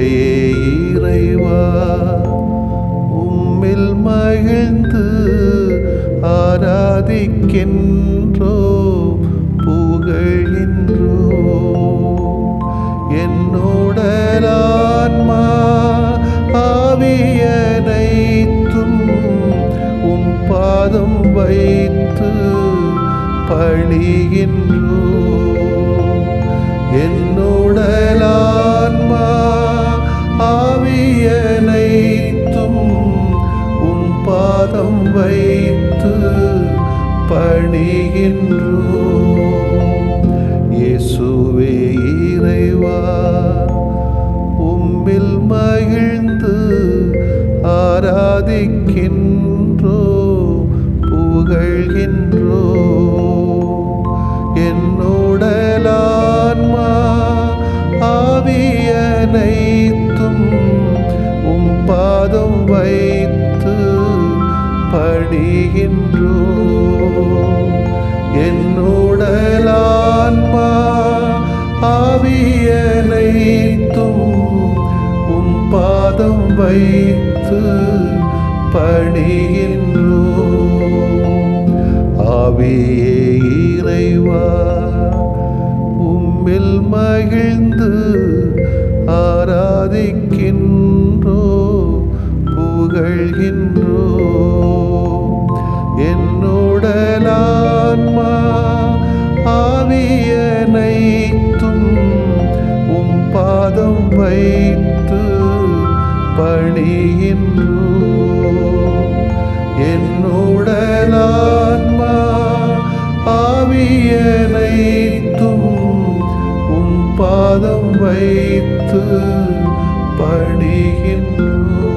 இறைவா உம்மில் மகிழ்ந்து ஆராதிக்கின்றோ புகழ்கின்றோ என்னுடலான்மா ஆவியனைத்தும் உம் பாதம் வைத்து பணிகின்றோ என்னுடலான்மா ஆவியனைத்தும் உம் பாதம் வைத்து பணிகின்றோ இயேசுவே இறைவா உம்மில் மகிழ்ந்து ஆராதிக்கின்றோ புகழ்கின்றோ என்னுடலான்மா ஆவியனைத்தும் உம் பாதம் வைத்து பணிகின்றோ என்னுடலான்மா ஆவியனைத்தும் உம் பாதம் வைத்து பணிகின்றோ ஆவியே இறைவா உம்மில் மகிழ்ந்து ஆராதிக்கின்றோ புகழ்கின்றோ என்னுடலான்மா ஆவியனைத்தும் உம் பாதம் வைத்து பணிகின்றோ என்னுடலான்மா ஆவியனைத்தும் உம் பாதம் வைத்து பணிகின்றோ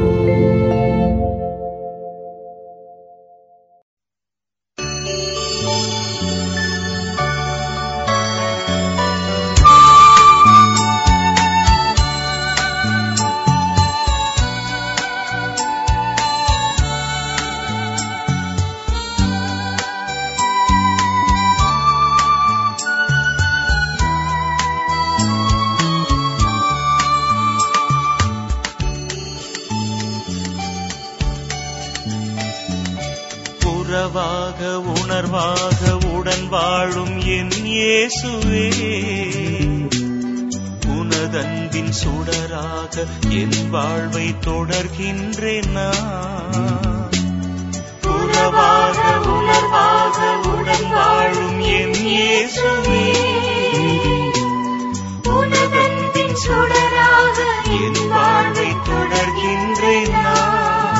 உறவாக உணர்வாக உடன் வாழும் என் இயேசுவே உனதன்பின் சுடராக என் வாழ்வை தொடர்கின்றேன் நான் உறவாக உணர்வாக உடன் வாழும் என் இயேசுவே உனதன்பின் சுடராக என் வாழ்வை தொடர்கின்றேன் நான்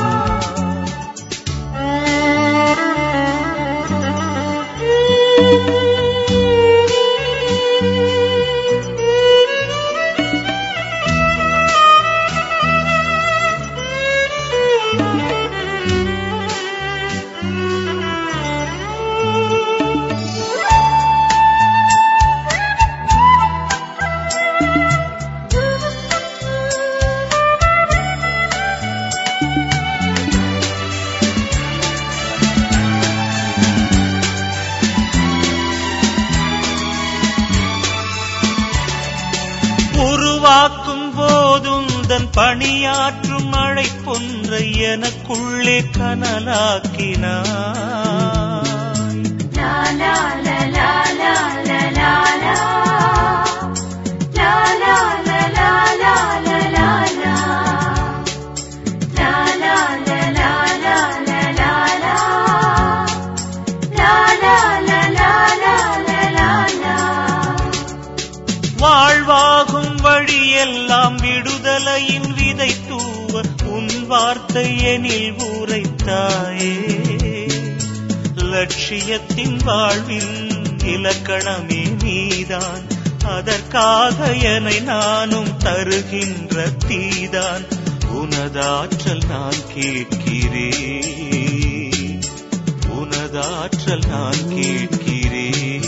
உருவாக்கும் போதும் தன் பணியாற்றும் மழை பொன்ற எனக்குள்ளே கனலாக்கினாய் வாழ்வாகும் வழியெல்லாம் விடுதலையின் விதை தூவ உன் வார்த்தை எனில் உரைத்தாயே லட்சியத்தின் வாழ்வின் இலக்கணமே நீதான் அதற்காக என்னை நானும் தருகின்ற தீதான் உனதாற்றல் நான் கேட்கிறேன் உனதாற்றல் நான் கேட்கிறேன்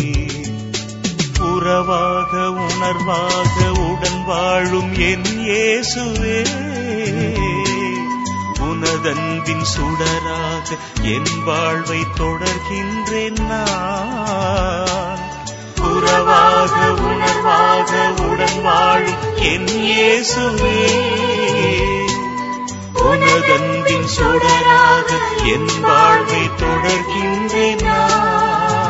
உறவாக உணர்வாக உடன் வாழும் என் இயேசுவே உனதன்பின் சுடராக என் வாழ்வை தொடர்கின்றேன் நான் உறவாக உணர்வாக உடன் வாழும் என் இயேசுவே உனதன்பின் சுடராக என் வாழ்வை தொடர்கின்றேன் நான்.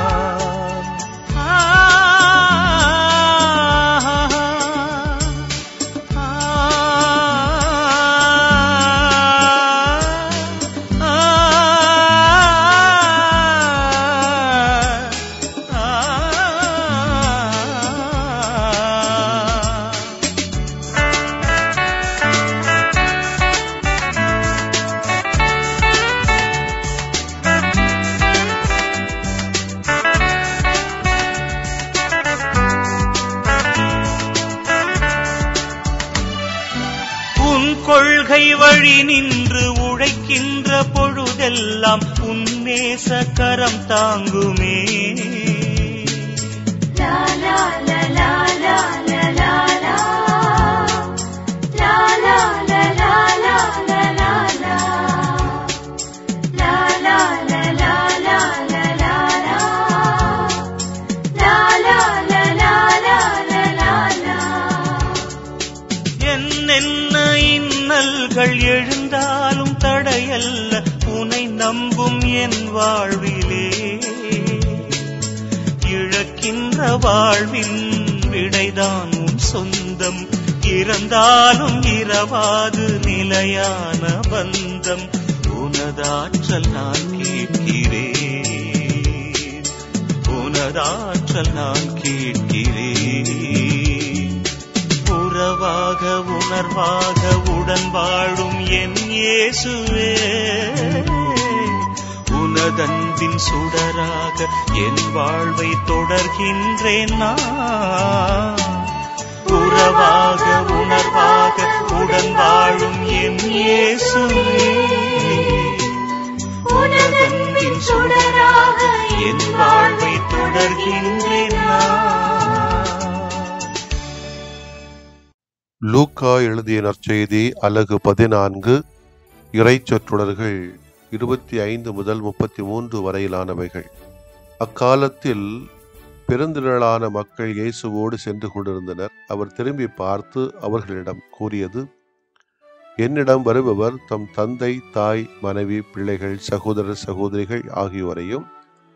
உன் கொள்கை வழி நின்று உழைக்கின்ற பொழுதெல்லாம் உன் நேச கரம் தாங்குமே La la la la la la la la. La la la la la la la la. La la la la la la la la. La la la la la la la la. என்னென்ன இன்னல்கள் எழுந்தாலும் தடையல்ல உனை நம்பும் என் வாழ்விலே இழக்கின்ற வாழ்வின் விடைதான் உன் சொந்தம் இறந்தாலும் இரவாது நிலையான பந்தம் உனதாற்றல் நான் கேட்கிறேன் உனதாற்றல் நான் கேட்கிறேன் உறவாக உணர்வாக உடன் வாழும் என் இயேசுவே உனதன்பின் சுடராக என் வாழ்வை தொடர்கின்றேன் நான் உறவாக உணர்வாக உடன் வாழும் என் இயேசுவே உனதன்பின் சுடராக என் வாழ்வை தொடர்கின்றேன் நான் லூக்கா எழுதிய நற்செய்தி அலகு பதினான்கு இறைச்சொற்றொடர்கள் இருபத்தி ஐந்து முதல் முப்பத்தி மூன்று வரையிலானவைகள் அக்காலத்தில் பெருந்திரளான மக்கள் இயேசுவோடு சென்று கொண்டிருந்தனர் அவர் திரும்பி பார்த்து அவர்களிடம் கூறியது என்னிடம் வருபவர் தம் தந்தை தாய் மனைவி பிள்ளைகள் சகோதரர் சகோதரிகள் ஆகியோரையும்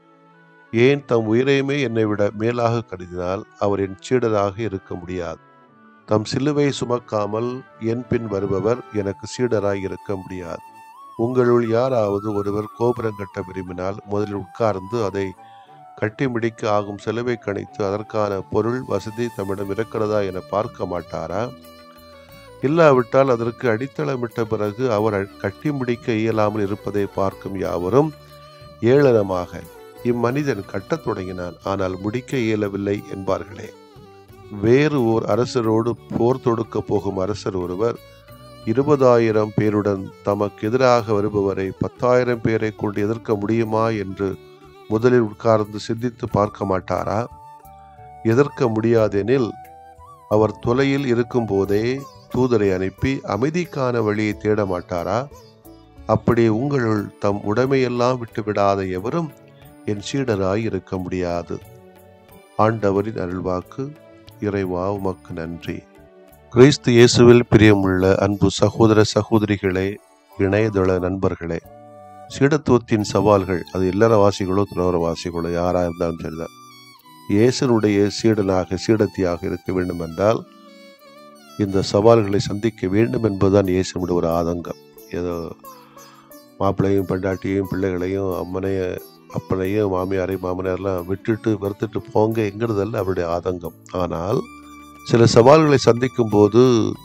ஏன் தம் உயிரையுமே என்னை விட மேலாக கருதினால் அவர் என் சீடராக இருக்க முடியாது தம் சிலுவை சுமக்காமல் என் பின் வருபவர் எனக்கு சீடராய் இருக்க முடியாது உங்களுள் யாராவது ஒருவர் கோபுரம் கட்ட விரும்பினால் முதலில் உட்கார்ந்து அதை கட்டி முடிக்க ஆகும் செலவை கணித்து அதற்கான பொருள் வசதி தம்மிடம் இருக்கிறதா என பார்க்க மாட்டாரா இல்லாவிட்டால் அதற்கு அடித்தளமிட்ட பிறகு அவர் அ- கட்டி முடிக்க இயலாமல் இருப்பதை பார்க்கும் யாவரும் ஏளனமாக இம்மனிதன் கட்டத் தொடங்கினான் ஆனால் முடிக்க இயலவில்லை என்பார்களே வேறு ஓர் அரசரோடு போர் தொடுக்க போகும் அரசர் ஒருவர் இருபதாயிரம் பேருடன் தமக்கு எதிராக வருபவரை பத்தாயிரம் பேரை கொண்டு எதிர்க்க முடியுமா என்று முதலில் உட்கார்ந்து சிந்தித்து பார்க்க மாட்டாரா எதிர்க்க முடியாதெனில் அவர் தொலையில் இருக்கும் போதே தூதரை அனுப்பி அமைதிக்கான வழியை தேட மாட்டாரா அப்படி உங்களுள் தம் உடைமையெல்லாம் விட்டு விடாத எவரும் என் சீடராய் இருக்க முடியாது ஆண்டவரின் அருள்வாக்கு இறைவா உமக்கு நன்றி கிறிஸ்து இயேசுவில் பிரியமுள்ள அன்பு சகோதர சகோதரிகளே இணையதள நண்பர்களே சீடத்துவத்தின் சவால்கள் அது இல்லறவாசிகளோ துறவரவாசிகளோ யாரா இருந்தாலும் சரிதான் இயேசனுடைய சீடனாக சீடத்தியாக இருக்க வேண்டும் என்றால் இந்த சவால்களை சந்திக்க வேண்டும் என்பதுதான் இயேசுனுடைய ஒரு ஆதங்கம் ஏதோ மாப்பிள்ளையும் பெண்டாட்டியையும் பிள்ளைகளையும் அம்மனைய அப்பனையும் மாமியாரையும் மாமனாரெல்லாம் விட்டுட்டு வெறுத்துட்டு போங்க என்கிறதல்ல அவருடைய ஆதங்கம் ஆனால் சில சவால்களை சந்திக்கும் போது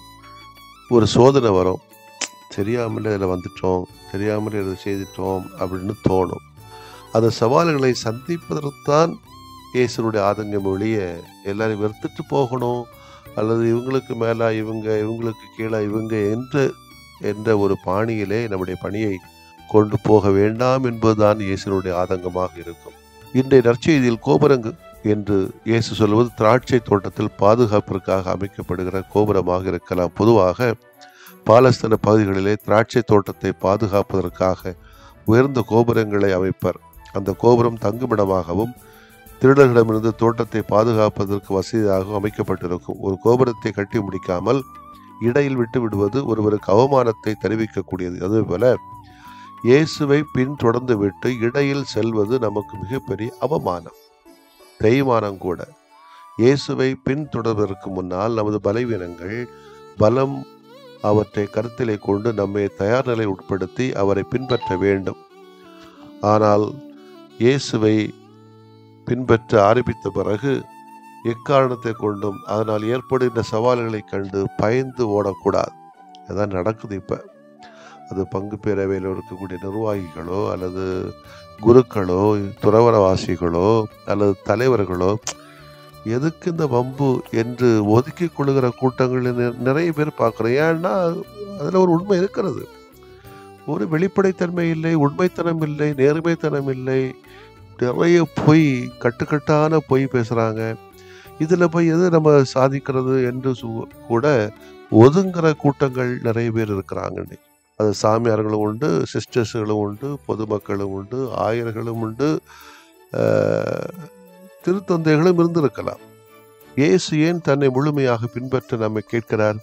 ஒரு சோதனை வரும் தெரியாமலே இதில் வந்துட்டோம் தெரியாமலே இதை செய்துட்டோம் அப்படின்னு தோணும் அந்த சவால்களை சந்திப்பதற்குத்தான் இயேசுனுடைய ஆதங்கம் ஒழிய எல்லாரும் வெறுத்துட்டு போகணும் அல்லது இவங்களுக்கு மேலா இவங்க இவங்களுக்கு கீழே இவங்க என்று என்ற ஒரு பாணியிலே நம்முடைய பணியை கொண்டு போக வேண்டாம் என்பதுதான் இயேசுனுடைய ஆதங்கமாக இருக்கும் இன்றைய நற்செய்தியில் கோபுரங்கு என்று இயேசு சொல்வது திராட்சை தோட்டத்தில் பாதுகாப்பிற்காக அமைக்கப்படுகிற கோபுரமாக இருக்கலாம் பொதுவாக பாலஸ்தீன பகுதிகளிலே திராட்சை தோட்டத்தை பாதுகாப்பதற்காக உயர்ந்த கோபுரங்களை அமைப்பர் அந்த கோபுரம் தங்குமிடமாகவும் திருடர்களிடமிருந்து தோட்டத்தை பாதுகாப்பதற்கு வசதியாக அமைக்கப்பட்டிருக்கும் ஒரு கோபுரத்தை கட்டி முடிக்காமல் இடையில் விட்டு விடுவது ஒருவருக்கு அவமானத்தை தெரிவிக்கக்கூடியது அதுபோல இயேசுவை பின்தொடர்ந்து விட்டு இடையில் செல்வது நமக்கு மிகப்பெரிய அவமானம் தேய்மானம் கூட இயேசுவை பின்தொடர்வதற்கு முன்னால் நமது பலவீனங்கள் பலம் அவற்றை கருத்திலே கொண்டு நம்மை தயார் நிலை உட்படுத்தி அவரை பின்பற்ற வேண்டும் ஆனால் இயேசுவை பின்பற்ற ஆரம்பித்த பிறகு எக்காரணத்தை கொண்டும் அதனால் ஏற்படுகின்ற சவால்களைக் கண்டு பயந்து ஓடக்கூடாது அதான் நடக்குது இப்போ அது பங்கு பேரவையில் இருக்கக்கூடிய நிர்வாகிகளோ அல்லது குருக்களோ துறவரவாசிகளோ அல்லது தலைவர்களோ எதுக்கு இந்த வம்பு என்று ஒதுக்கி கொள்ளுகிற கூட்டங்களில் நி- நிறைய பேர் பார்க்குறோம் ஏன்னா அதில் ஒரு உண்மை இருக்கிறது ஒரு வெளிப்படைத்தன்மை இல்லை உண்மைத்தனம் இல்லை நேர்மைத்தனம் இல்லை நிறைய பொய் கட்டுக்கட்டான பொய் பேசுகிறாங்க இதில் போய் எது நம்ம சாதிக்கிறது என்று சு- கூட ஒதுங்குற கூட்டங்கள் நிறைய பேர் இருக்கிறாங்க இன்னைக்கு. அது சாமியார்களும் உண்டு சிஸ்டர்ஸுகளும் உண்டு பொதுமக்களும் உண்டு ஆயர்களும் உண்டு ஆஹ், திருத்தந்தைகளும் இருந்திருக்கலாம் இயேசு ஏன் தன்னை முழுமையாக பின்பற்ற நம்மை கேட்கிறார்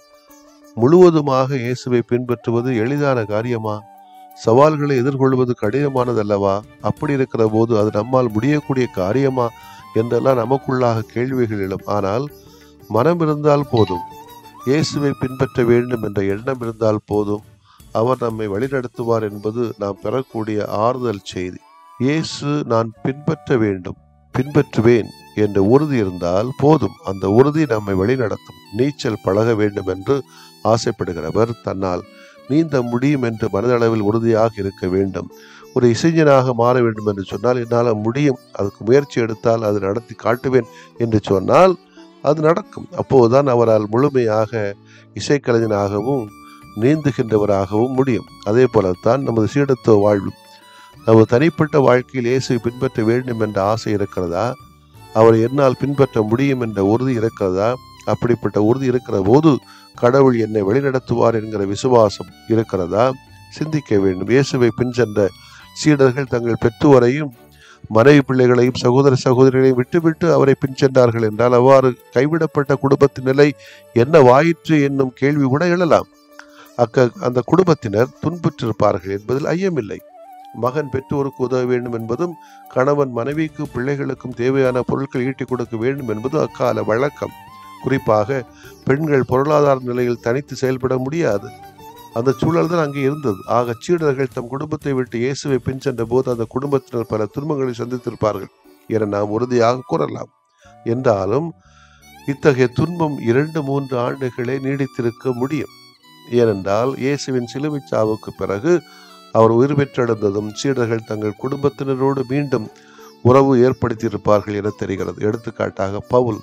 முழுவதுமாக இயேசுவை பின்பற்றுவது எளிதான காரியமா சவால்களை எதிர்கொள்வது கடினமானதல்லவா அப்படி இருக்கிற போது அது நம்மால் முடியக்கூடிய காரியமா என்றெல்லாம் நமக்குள்ளாக கேள்விகள் எழும் ஆனால் மனம் இருந்தால் போதும் இயேசுவை பின்பற்ற வேண்டும் என்ற எண்ணம் இருந்தால் போதும் அவர் நம்மை வழிநடத்துவார் என்பது நாம் பெறக்கூடிய ஆறுதல் செய்தி இயேசு நான் பின்பற்ற வேண்டும் பின்பற்றுவேன் என்ற உறுதி இருந்தால் போதும் அந்த உறுதி நம்மை வழிநடத்தும் நீச்சல் பழக வேண்டும் என்று ஆசைப்படுகிறவர் தன்னால் நீந்த முடியும் என்று மனதளவில் உறுதியாக இருக்க வேண்டும் ஒரு இசைஞனாக மாற வேண்டும் என்று சொன்னால் என்னால் முடியும் அதுக்கு முயற்சி எடுத்தால் அது நடத்தி காட்டுவேன் என்று சொன்னால் அது நடக்கும் அப்போதுதான் அவரால் முழுமையாக இசைக்கலைஞனாகவும் நீந்துகின்றவராகவும் முடியும் அதே போலத்தான் நமது சீடத்துவ வாழ்வு நமது தனிப்பட்ட வாழ்க்கையில் இயேசுவை பின்பற்ற வேண்டும் என்ற ஆசை இருக்கிறதா அவரை என்னால் பின்பற்ற முடியும் என்ற உறுதி இருக்கிறதா அப்படிப்பட்ட உறுதி இருக்கிற போது கடவுள் என்னை வழிநடத்துவார் என்கிற விசுவாசம் இருக்கிறதா சிந்திக்க வேண்டும் இயேசுவை பின் சென்ற சீடர்கள் தங்கள் பெற்றோரையும் மனைவி பிள்ளைகளையும் சகோதர சகோதரிகளையும் விட்டுவிட்டு அவரை பின் சென்றார்கள் என்றால் அவ்வாறு கைவிடப்பட்ட குடும்பத்தின் நிலை என்ன வாயிற்று என்னும் கேள்வி கூட எழலாம் அக்க அந்த குடும்பத்தினர் துன்புற்றிருப்பார்கள் என்பதில் ஐயமில்லை மகன் பெற்றோருக்கு உதவ வேண்டும் என்பதும் கணவன் மனைவிக்கு பிள்ளைகளுக்கும் தேவையான பொருட்கள் ஈட்டிக் கொடுக்க வேண்டும் என்பது அக்கால வழக்கம் குறிப்பாக பெண்கள் பொருளாதார நிலையில் தனித்து செயல்பட முடியாது அந்த சூழல் தான் அங்கே இருந்தது ஆக சீடர்கள் தம் குடும்பத்தை விட்டு இயேசுவை பின் சென்ற போது அந்த குடும்பத்தினர் பல துன்பங்களை சந்தித்திருப்பார்கள் என நாம் உறுதியாக கூறலாம் என்றாலும் இத்தகைய துன்பம் இரண்டு மூன்று ஆண்டுகளே நீடித்திருக்க முடியும் ஏனென்றால் இயேசுவின் சிலுவைச் சாவுக்கு பிறகு அவர் உயிர் பெற்றெழுந்ததும் சீடர்கள் தங்கள் குடும்பத்தினரோடு மீண்டும் உறவு ஏற்படுத்தியிருப்பார்கள் என தெரிகிறது எடுத்துக்காட்டாக பவுல்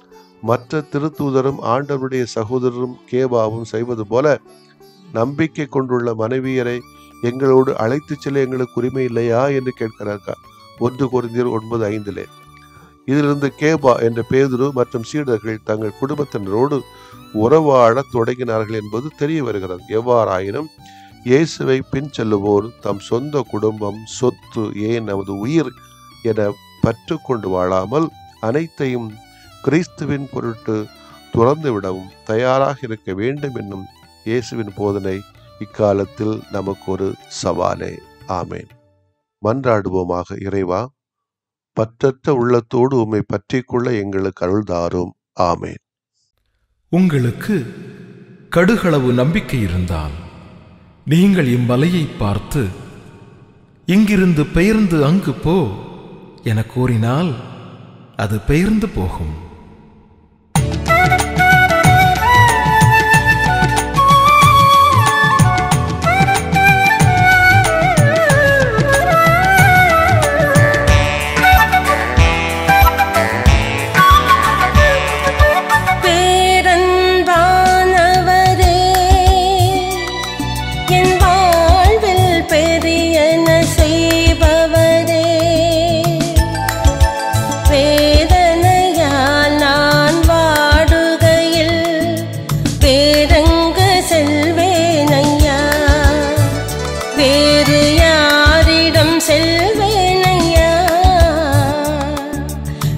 மற்ற திருத்தூதரும் ஆண்டவருடைய சகோதரரும் கேபாவும் செய்வது போல நம்பிக்கை கொண்டுள்ள மனைவியரை எங்களோடு அழைத்துச் செல்ல எங்களுக்கு உரிமை இல்லையா என்று கேட்கிறார்கள் ஒன்று கொரிந்தியர் ஒன்பது ஐந்திலே இதிலிருந்து கேபா என்ற பேதுரு மற்றும் சீடர்கள் தங்கள் குடும்பத்தினரோடு உறவாடத் தொடங்கினார்கள் என்பது தெரிய வருகிறது எவ்வாறாயினும் இயேசுவை பின் செல்லுவோர் தம் சொந்த குடும்பம் சொத்து ஏன் நமது உயிர் என பற்று கொண்டு வாழாமல் அனைத்தையும் கிறிஸ்துவின் பொருட்டு துறந்து விடவும் தயாராக இருக்க வேண்டும் என்னும் இயேசுவின் போதனை இக்காலத்தில் நமக்கு ஒரு சவாலே ஆமேன் மன்றாடுவோமாக இறைவா பற்றற்ற உள்ளத்தோடு உம்மை பற்றிக்கொள்ள எங்களுக்கு அருள் தாரும் ஆமேன் உங்களுக்கு கடுகளவு நம்பிக்கை இருந்தால் நீங்கள் இம்மலையை பார்த்து இங்கிருந்து பெயர்ந்து அங்கு போ என கூறினால் அது பெயர்ந்து போகும் பேரன்பானவரே என் வாழ்வில் பெரியன செய்பவரே வேதனையால் நான் வாடுகையில் பேரங்கு செல்வேனையா வேறு யாரிடம் செல்வேனையா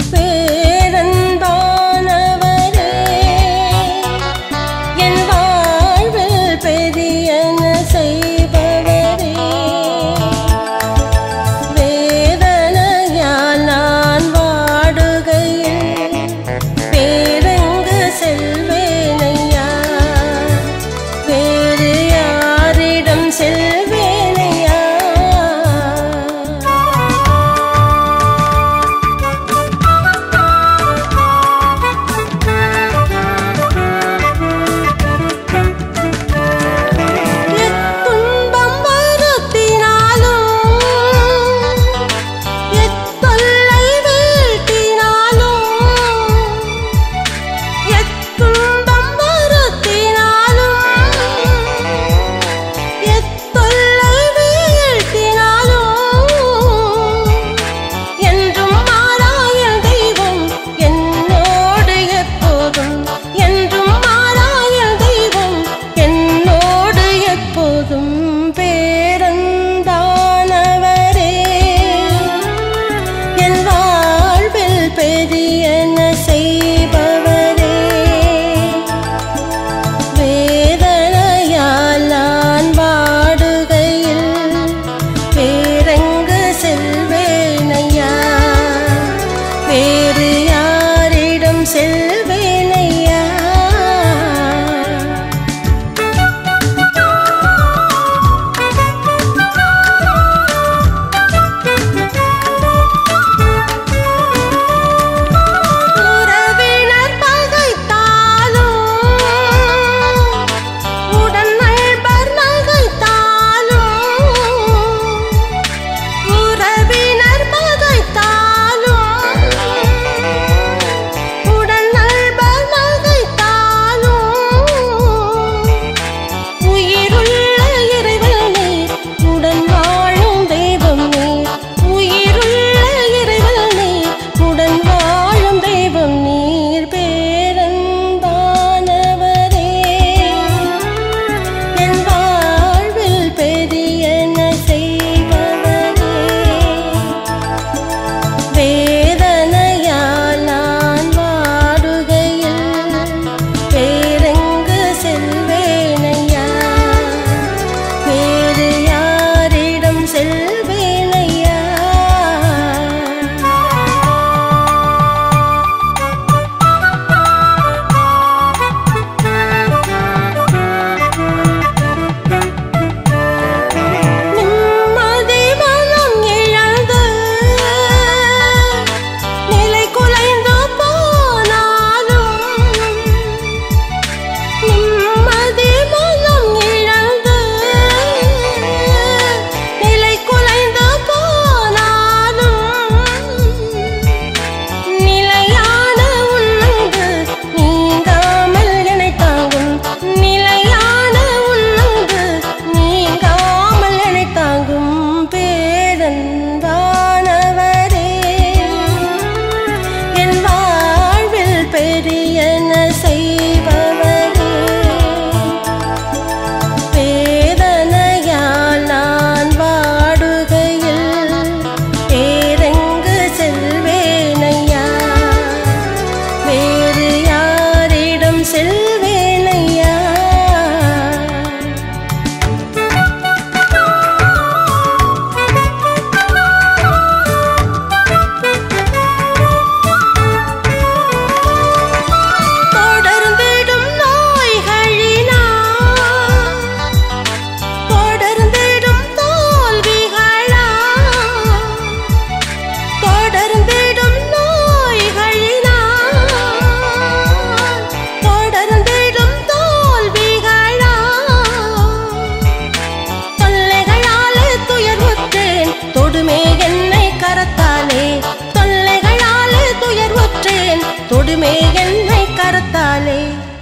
என்னை கரத்தாலே தொல்லைகளாலே துயர்வுற்றேன் தொடுமே என்னை கரத்தாலே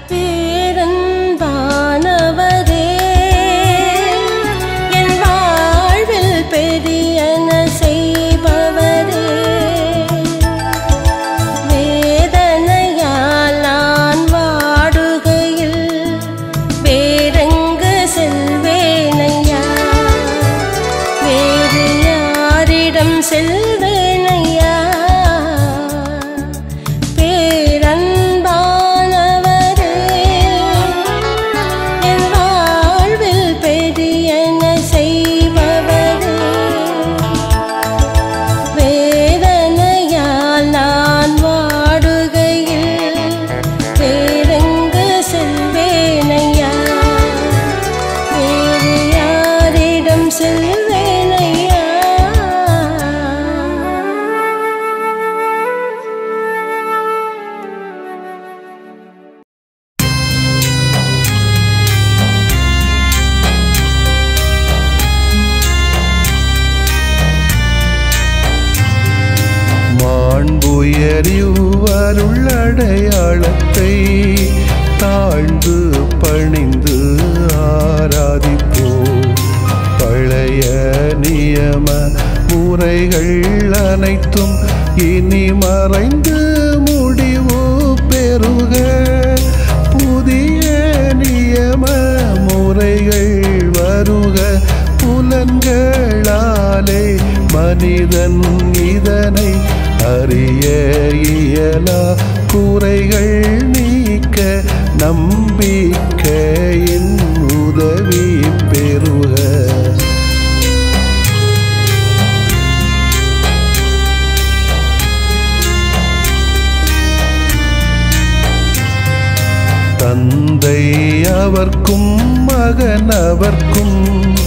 பேரன்பானவரே என் வாழ்வில் பெரியன செய்பவரே வேதனையால் நான் வாடுகையில் வேறெங்கு செல்வேனையா வேறு யாரிடம் செல்வேனையா பேரன்பானவரே என் வாழ்வில் பெரியன செய்பவரே வேதனையால் நான் வாடுகையில் வேறெங்கு செல்வேனையா வேறு யாரிடம் செல்வேனையா மாண்புயரிவருள்ளடையாளத்தை தாழ்ந்து பணிந்து ஆராதிப்போ பழைய நியம முறைகள் அனைத்தும் இனி மறைந்து முடிவு பெறுக புதிய நியம முறைகள் வருக புலன்களாலே மனிதன் இதனை அறிய இயலா குறைகள் நீக்க நம்பிக்கையின் உதவி பெறுக தந்தை அவர்க்கும் மகன் அவர்க்கும்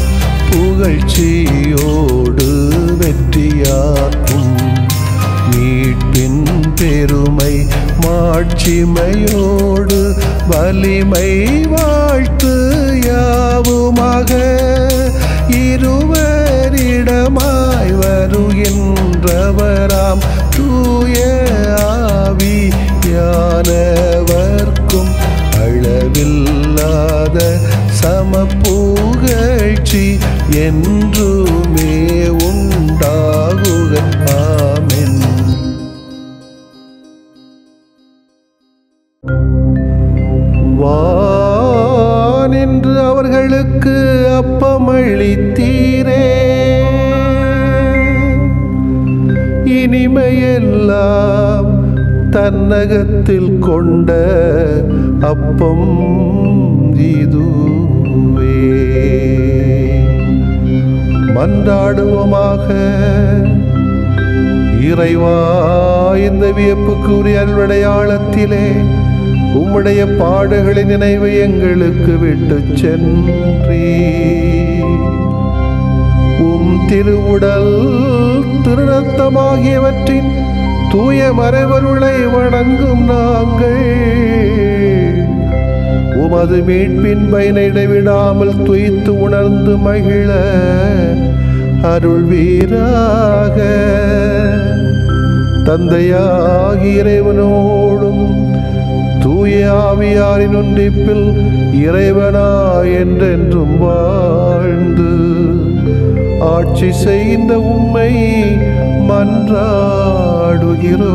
புகழ்ச்சியோடு வெற்றியாக்கும் மீட்பின் பெருமை மாட்சிமையோடு வலிமை வாழ்த்து யாவுமாக இருவரிடமாய் வருகின்றவராம் தூய ஆவி யானவர்க்கும் அளவில்லாத சமப்புகழ்ச்சி என்றுமே உண்டாகுக ஆமென் வானின்று அவர்களுக்கு அப்பமளித்தீரே இனிமையெல்லாம் தன்னகத்தில் கொண்ட அப்பம் இதுவே மன்றாடுவோமாக இறைவா இந்த வியப்புக்குரிய அல்வடையாளத்திலே உம்முடைய பாடுகளின் நினைவு எங்களுக்கு விட்டு சென்றீ உம் திருவுடல் திருநத்தமாகியவற்றின் தூய மறைவருளை வணங்கும் நாங்கள் உமது மீட்பின் பயனை இடைவிடாமல் துய்த்து உணர்ந்து மகிழ அருள்வீராக தந்தையாகி இறைவனோடும் தூய ஆவியாரின் ஒன்றிப்பில் இறைவனா என்றென்றும் வாழ்ந்து ஆட்சி செய்கின்ற உம்மை மன்றாடுகிறோ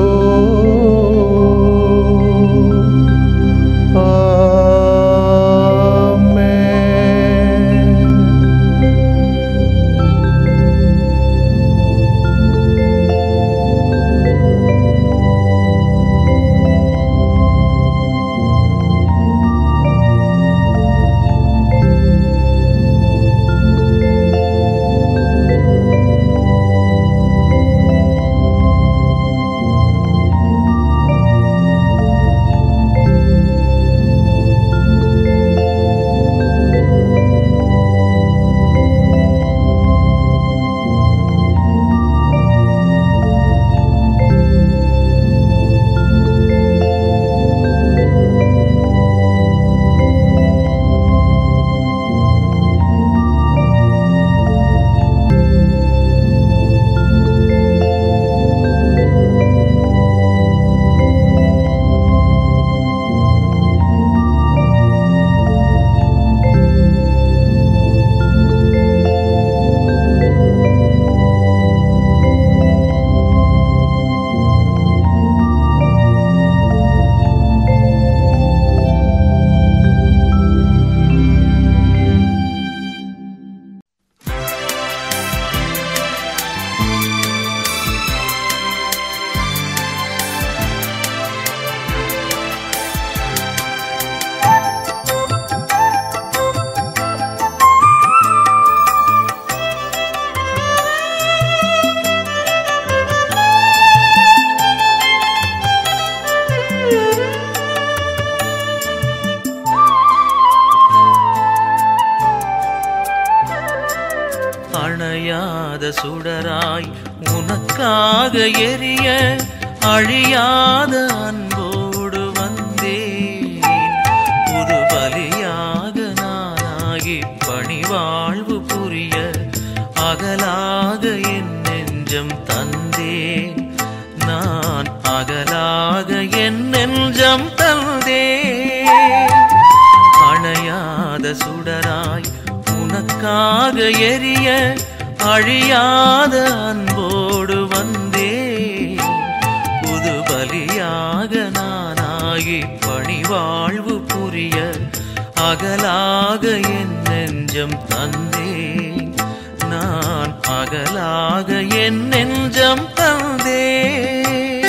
அணையாத சுடராய் உனக்காக எரிய அழியாத அன்போடு வந்தேன் புது பலியாக நானாகி பணிவாழ்வு புரிய அகலாக என் நெஞ்சம் தந்தேன் நான் அகலாக என் நெஞ்சம் தந்தேன் அணையாத சுடராய் உனக்காக எரிய அழியாத அன்போடு வந்தேன் புது பலியாக நானாகி பணிவாழ்வு புரிய அகலாக என் நெஞ்சம் தந்தேன் நான் அகலாக என் நெஞ்சம் தந்தேன்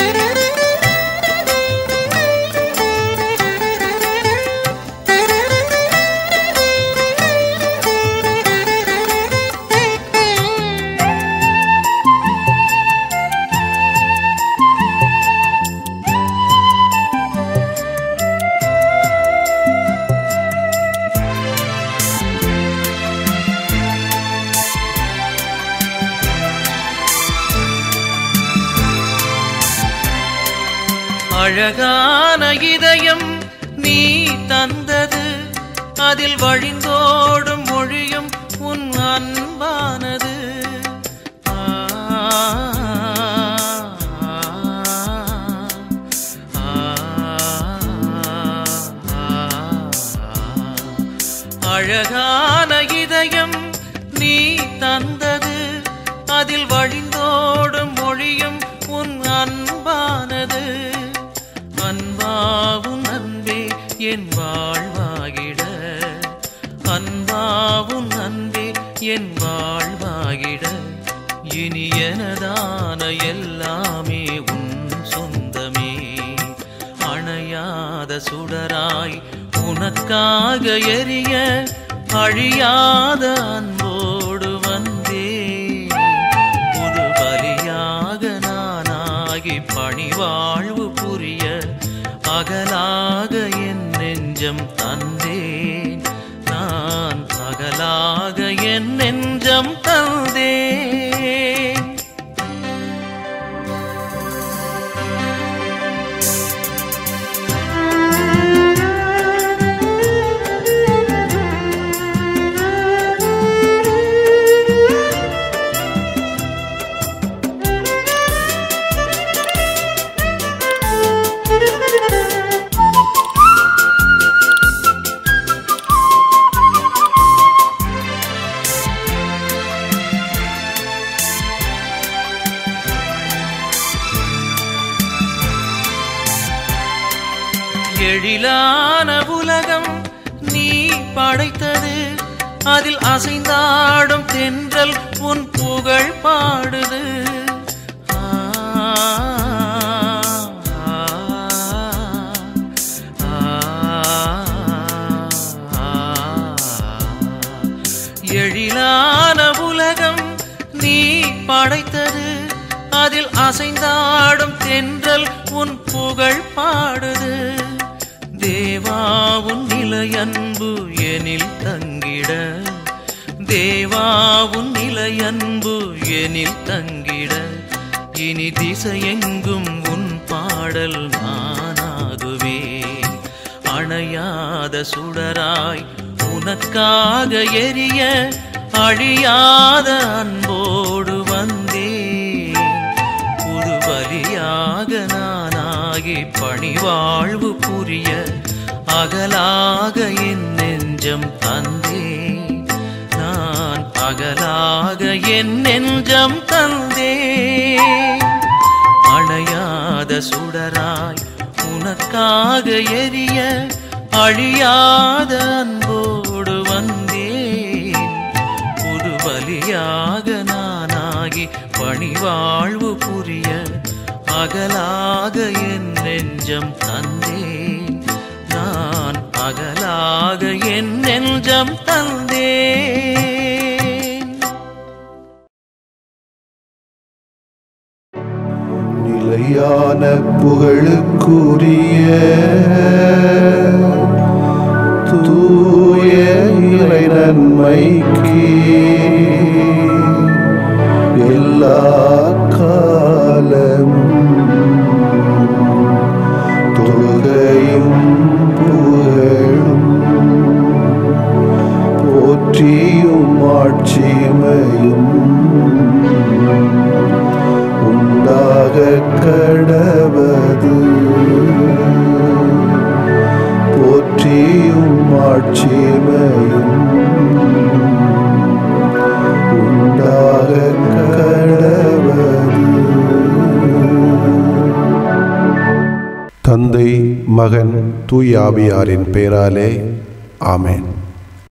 அழகான இதயம் நீ தந்தது அதில் வழிந்தோடும் மொழியும் உன் அன்பானது ஆ, ஆ, அழகான இதயம் நீ தந்தது அதில் வழிந்தோடும் மொழியும் உன் அன்பானது அன்பாவும் அன்பே என் வாழ்வாகிட அன்பாவும் அன்பே என் வாழ்வாகிட இனி எனதான எல்லாமே உன் சொந்தமே அணையாத சுடராய் உனக்காக எரிய அழியாத அன்போடு வந்தேன் புது பலியாக நானாகி பணிவாழ்வு புரிய அகலாக என் நெஞ்சம் தந்தேன் நான் அகலாக என் நெஞ்சம் தந்தேன் எழிலான உலகம் நீ படைத்தது அதில் அசைந்தாடும் தென்றல் உன் புகழ் பாடுது ஆ, ஆ, ஆ, எழிலான உலகம் நீ படைத்தது அதில் அசைந்தாடும் தென்றல் உன் புகழ் பாடுது தேவாவுன் நிலையன்பு எனில் தங்கிட தேவாவுன் நிலையன்பு எனில் தங்கிட இனி திசையெங்கும் உன் பாடல் நானாகுவேன் அணையாத சுடராய் உனக்காக எரிய அழியாத அன்போடு வந்தேன் புது பலியாக நானாகி பணிவாழ்வு புரிய அகலாக என் நெஞ்சம் தந்தேன் நான் அகலாக என் நெஞ்சம் தந்தேன் அணையாத சுடராய் உனக்காக எரிய அழியாத அன்போடு வந்தேன் புது பலியாக நானாகி பணிவாழ்வு புரிய அகலாக என் நெஞ்சம் தந்தேன் நான் அகலாக என் நெஞ்சம் தந்தேன் நிலையான புகழுக்குரிய தூய இறை நன்மைக்கு எல்லா காலமும் தொழுகையும் புகழும் போற்றியும் ஆட்சிமையும் உண்டாக கடவது போற்றியும் ஆட்சிமையும் உண்டாக கடவது தந்தை மகன் தூய் ஆவியாரின் பெயராலே ஆமென்